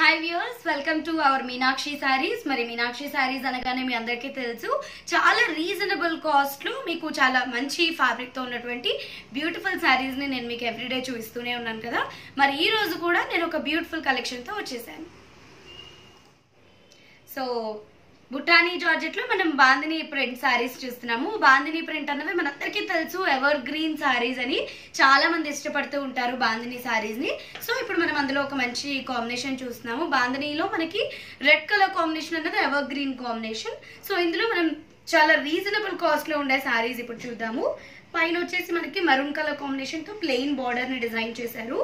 hi viewers welcome to our Meenakshi sarees మరి మీనాక్షి శారీస్ అనగానే మీ అందరికీ తెలుసు చాలా రీజనబుల్ కాస్ట్ లో మీకు చాలా మంచి ఫ్యాబ్రిక్ తో ఉన్నటువంటి బ్యూటిఫుల్ శారీస్ ని నేను మీకు ఎవ్రీడే చూపిస్తూనే ఉన్నాను కదా మరి ఈ రోజు కూడా నేను ఒక బ్యూటిఫుల్ కలెక్షన్ తో వచ్చేసాను సో బుటానీ జార్జెట్ లో మనం బాందిని ప్రింట్ శారీస్ చూస్తున్నాము బాందిని ప్రింట్ అన్నవి మనందరికీ తెలుసు ఎవర్ గ్రీన్ శారీస్ అని చాలా మంది ఇష్టపడుతూ ఉంటారు బాందిని శారీస్ ని సో ఇప్పుడు మనం అందులో ఒక మంచి కాంబినేషన్ చూస్తున్నాము బాందినీలో మనకి రెడ్ కలర్ కాంబినేషన్ అన్నది ఎవర్ గ్రీన్ కాంబినేషన్ సో ఇందులో మనం చాలా రీజనబుల్ కాస్ట్ లో ఉండే శారీస్ ఇప్పుడు చూద్దాము పైన వచ్చేసి మనకి మరూన్ కలర్ కాంబినేషన్ తో ప్లెయిన్ బార్డర్ ని డిజైన్ చేశారు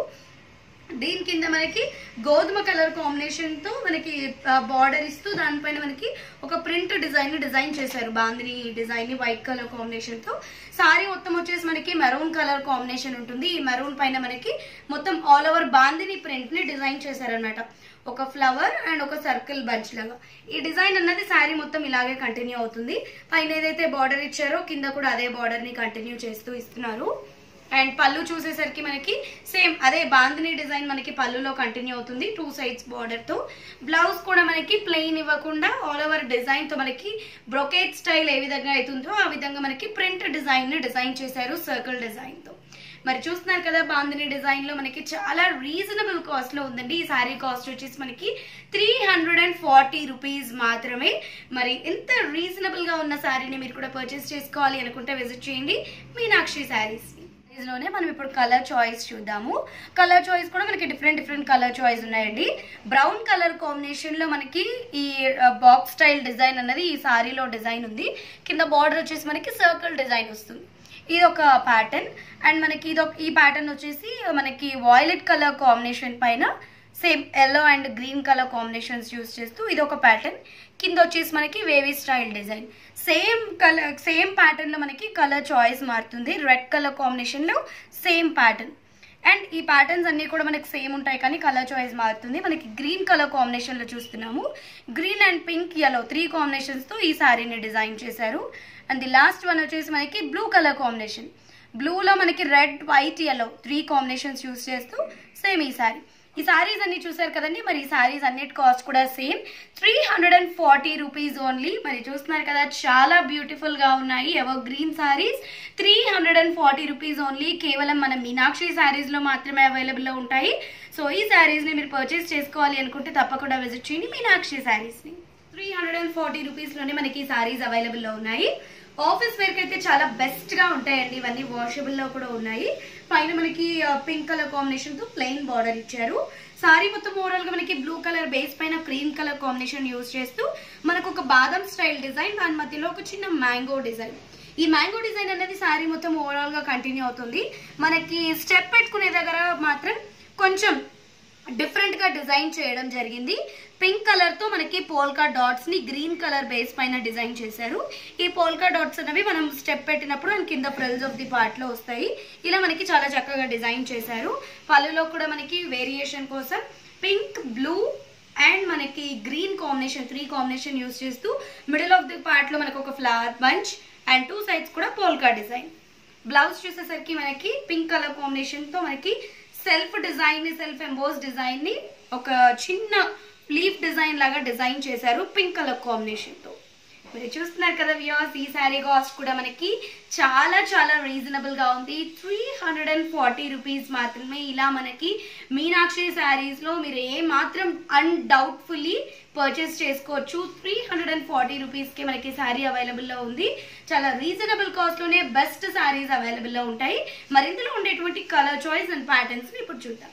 దీని కింద మనకి గోధుమ కలర్ కాంబినేషన్ తో మనకి బార్డర్ ఇస్తూ దానిపైన మనకి ఒక ప్రింట్ డిజైన్ ని డిజైన్ చేశారు బాందిని డిజైన్ ని వైట్ కలర్ కాంబినేషన్ తో సారీ మొత్తం వచ్చేసి మనకి మెరూన్ కలర్ కాంబినేషన్ ఉంటుంది ఈ మెరూన్ పైన మనకి మొత్తం ఆల్ ఓవర్ బాందిని ప్రింట్ ని డిజైన్ చేశారనమాట ఒక ఫ్లవర్ అండ్ ఒక సర్కిల్ బంచ్ లాగా ఈ డిజైన్ అన్నది శారీ మొత్తం ఇలాగే కంటిన్యూ అవుతుంది పైన ఏదైతే బార్డర్ ఇచ్చారో కింద కూడా అదే బార్డర్ ని కంటిన్యూ చేస్తూ ఇస్తున్నారు అండ్ పళ్ళు చూసేసరికి మనకి సేమ్ అదే బాందిని డిజైన్ మనకి పళ్ళులో కంటిన్యూ అవుతుంది టూ సైడ్స్ బార్డర్ తో బ్లౌజ్ కూడా మనకి ప్లెయిన్ ఇవ్వకుండా ఆల్ ఓవర్ డిజైన్ తో మనకి బ్రొకేట్ స్టైల్ ఏ విధంగా అవుతుందో ఆ విధంగా మనకి ప్రింట్ డిజైన్ ని డిజైన్ చేశారు సర్కిల్ డిజైన్ తో మరి చూస్తున్నారు కదా బాందిని డిజైన్ లో మనకి చాలా రీజనబుల్ కాస్ట్ లో ఉందండి ఈ సారీ కాస్ట్ వచ్చేసి మనకి three hundred and forty rupees మాత్రమే మరి ఇంత రీజనబుల్ గా ఉన్న శారీని మీరు కూడా పర్చేస్ చేసుకోవాలి అనుకుంటే విజిట్ చేయండి మీనాక్షి శారీస్ లోనే మనం ఇప్పుడు కలర్ చాయిస్ చూద్దాము కలర్ చాయిస్ కూడా మనకి డిఫరెంట్ డిఫరెంట్ కలర్ చాయిస్ ఉన్నాయండి బ్రౌన్ కలర్ కాంబినేషన్ లో మనకి ఈ బాక్స్ స్టైల్ డిజైన్ అన్నది ఈ సారీలో డిజైన్ ఉంది కింద బార్డర్ వచ్చేసి మనకి సర్కిల్ డిజైన్ వస్తుంది ఇది ఒక ప్యాటర్న్ అండ్ మనకి ఇది ఈ ప్యాటర్న్ వచ్చేసి మనకి వాయిలెట్ కలర్ కాంబినేషన్ పైన same yellow and green colour combinations use చేస్తూ ఇది ఒక ప్యాటర్న్ కింద వచ్చేసి మనకి wavy style design same colour same ప్యాటర్న్లో మనకి కలర్ చాయిస్ మారుతుంది రెడ్ కలర్ కాంబినేషన్లో సేమ్ ప్యాటర్న్ అండ్ ఈ ప్యాటర్న్స్ అన్నీ కూడా మనకి సేమ్ ఉంటాయి కానీ కలర్ చాయిస్ మారుతుంది మనకి గ్రీన్ కలర్ కాంబినేషన్లో చూస్తున్నాము green and pink yellow three కాంబినేషన్స్తో ఈ శారీని డిజైన్ చేశారు అండ్ ది లాస్ట్ వన్ వచ్చేసి మనకి బ్లూ కలర్ కాంబినేషన్ బ్లూలో మనకి red white yellow three combinations use చేస్తూ సేమ్ ఈ శారీ ఈ సారీస్ అన్ని చూసారు కదండి మరి ఈ సారీస్ అన్నిటి కాస్ట్ కూడా same three hundred and forty rupees only మరి చూస్తున్నారు కదా చాలా బ్యూటిఫుల్ గా ఉన్నాయి evergreen sarees three hundred and forty rupees only కేవలం మన మీనాక్షి సారీస్ లో మాత్రమే అవైలబుల్ లో ఉంటాయి సో ఈ సారీస్ ని మీరు పర్చేస్ చేసుకోవాలి అనుకుంటే తప్పకుండా విజిట్ చేయండి మీనాక్షి సారీస్ ని three hundred and forty rupees లోనే మనకి ఈ సారీస్ అవైలబుల్ లో ఉన్నాయి ఆఫీస్ వేర్ అయితే చాలా బెస్ట్ గా ఉంటాయండి ఇవన్నీ వాషబుల్ లో కూడా ఉన్నాయి పైన మనకి పింక్ కలర్ కాంబినేషన్ తో ప్లెయిన్ బార్డర్ ఇచ్చారు సారీ మొత్తం ఓవరాల్ గా మనకి బ్లూ కలర్ బేస్ పైన క్రీమ్ కలర్ కాంబినేషన్ యూస్ చేస్తూ మనకు ఒక బాదం స్టైల్ డిజైన్ దాని మధ్యలో ఒక చిన్న మ్యాంగో డిజైన్ ఈ మ్యాంగో డిజైన్ అనేది సారీ మొత్తం ఓవరాల్ గా కంటిన్యూ అవుతుంది మనకి స్టెప్ పెట్టుకునే దగ్గర మాత్రం కొంచెం డిఫరెంట్ గా డిజైన్ చేయడం జరిగింది పింక్ కలర్ తో మనకి పోల్కా డాట్స్ ని గ్రీన్ కలర్ బేస్ పైన డిజైన్ చేశారు ఈ పోల్కా డాట్స్ అనేవి మనం స్టెప్ పెట్టినప్పుడు అండ్ కింద ఫ్రిల్స్ ఆఫ్ ది పార్ట్ లో వస్తాయి ఇలా మనకి చాలా చక్కగా డిజైన్ చేశారు పళ్ళులో కూడా మనకి వేరియేషన్ కోసం పింక్ బ్లూ అండ్ మనకి green combination three combination use చేస్తూ మిడిల్ ఆఫ్ ది పార్ట్ లో మనకి ఒక flower bunch and two sides కూడా పోల్కా డిజైన్ బ్లౌజ్ చూసేసరికి మనకి పింక్ కలర్ కాంబినేషన్ తో మనకి సెల్ఫ్ డిజైన్ ని సెల్ఫ్ ఎంబోస్ డిజైన్ ని ఒక చిన్న లీఫ్ డిజైన్ లాగా డిజైన్ చేశారు పింక్ కలర్ కాంబినేషన్ తో మీరు చూస్తున్నారు కదా వ్యూస్ ఈ శారీ కాస్ట్ కూడా మనకి చాలా చాలా రీజనబుల్ గా ఉంది three hundred and forty rupees మాత్రమే ఇలా మనకి మీనాక్షి శారీస్ లో మీరు ఏ మాత్రం అన్డౌట్ఫుల్లీ పర్చేస్ చేసుకోవచ్చు three hundred and forty rupees కి మనకి శారీ అవైలబుల్ లో ఉంది చాలా రీజనబుల్ కాస్ట్ లోనే బెస్ట్ శారీస్ అవైలబుల్ లో ఉంటాయి మరింతలో ఉండేటువంటి కలర్ చాయిస్ అండ్ ప్యాటర్న్స్ ని ఇప్పుడు చూద్దాం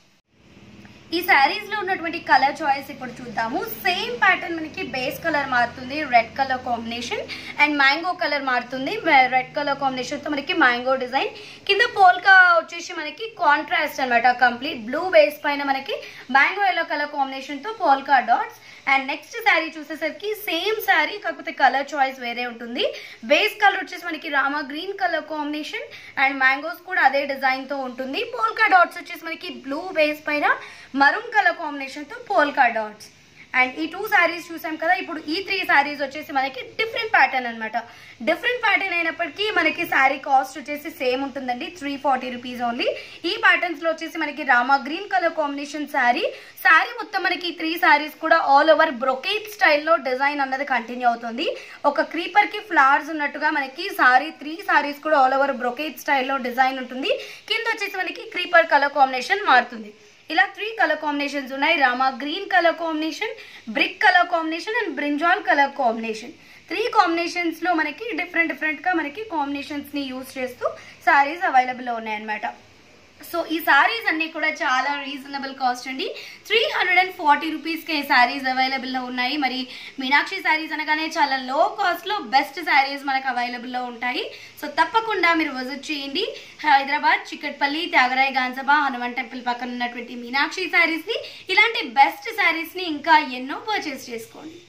ఈ శారీస్ లో ఉన్నటువంటి కలర్ చాయిస్ ఇప్పుడు చూద్దాము సేమ్ ప్యాటర్న్ మనకి బేస్ కలర్ మారుతుంది red colour combination and mango colour మారుతుంది రెడ్ కలర్ కాంబినేషన్ తో మనకి మ్యాంగో డిజైన్ కింద పోల్కా వచ్చేసి మనకి కాంట్రాస్ట్ అనమాట కంప్లీట్ బ్లూ బేస్ పైన మనకి మ్యాంగో ఎల్లో కలర్ కాంబినేషన్ తో polka dots and next saree చూసేసరికి సేమ్ శారీ కాకపోతే కలర్ చాయిస్ వేరే ఉంటుంది బేస్ కలర్ వచ్చేసి మనకి Rama green colour combination and mangoes కూడా అదే డిజైన్ తో ఉంటుంది పోల్కా డాట్స్ వచ్చేసి మనకి బ్లూ బేస్ పైన మరూన్ కలర్ కాంబినేషన్ తో పోల్కా డాట్స్ అండ్ ఈ టూ శారీస్ చూసాం కదా ఇప్పుడు ఈ త్రీ శారీస్ వచ్చేసి మనకి డిఫరెంట్ ప్యాటర్న్ అనమాట డిఫరెంట్ ప్యాటర్న్ అయినప్పటికీ మనకి శారీ కాస్ట్ వచ్చేసి సేమ్ ఉంటుందండి త్రీ ఫార్టీ రూపీస్ ఓన్లీ ఈ ప్యాటర్న్స్ లో వచ్చేసి మనకి Rama green colour combination saree saree మొత్తం మనకి త్రీ శారీస్ కూడా ఆల్ ఓవర్ బ్రొకేట్ స్టైల్లో డిజైన్ అన్నది కంటిన్యూ అవుతుంది ఒక క్రీపర్ కి ఫ్లవర్స్ ఉన్నట్టుగా మనకి సారీ త్రీ సారీస్ కూడా ఆల్ ఓవర్ బ్రొకేట్ స్టైల్లో డిజైన్ ఉంటుంది కింద వచ్చేసి మనకి క్రీపర్ కలర్ కాంబినేషన్ మారుతుంది ఇలా త్రీ కలర్ కాంబినేషన్స్ ఉన్నాయి Rama green colour combination brick colour combination and brinjal colour combination three combinations లో మనకి డిఫరెంట్ డిఫరెంట్ గా మనకి కాంబినేషన్స్ ని యూజ్ చేస్తూ సారీస్ అవైలబుల్ ఉన్నాయన్నమాట సో ఈ సారీస్ అన్ని కూడా చాలా రీజనబుల్ కాస్ట్ అండి త్రీ హండ్రెడ్ అండ్ ఫార్టీ రూపీస్కి ఈ సారీస్ అవైలబుల్లో ఉన్నాయి మరి మీనాక్షి సారీస్ అనగానే చాలా లో కాస్ట్లో బెస్ట్ సారీస్ మనకు అవైలబుల్లో ఉంటాయి సో తప్పకుండా మీరు విజిట్ చేయండి హైదరాబాద్ చిక్కట్పల్లి త్యాగరాయ గాంజబా హనుమాన్ టెంపుల్ పక్కన ఉన్నటువంటి మీనాక్షి సారీస్ని ఇలాంటి బెస్ట్ సారీస్ని ఇంకా ఎన్నో పర్చేస్ చేసుకోండి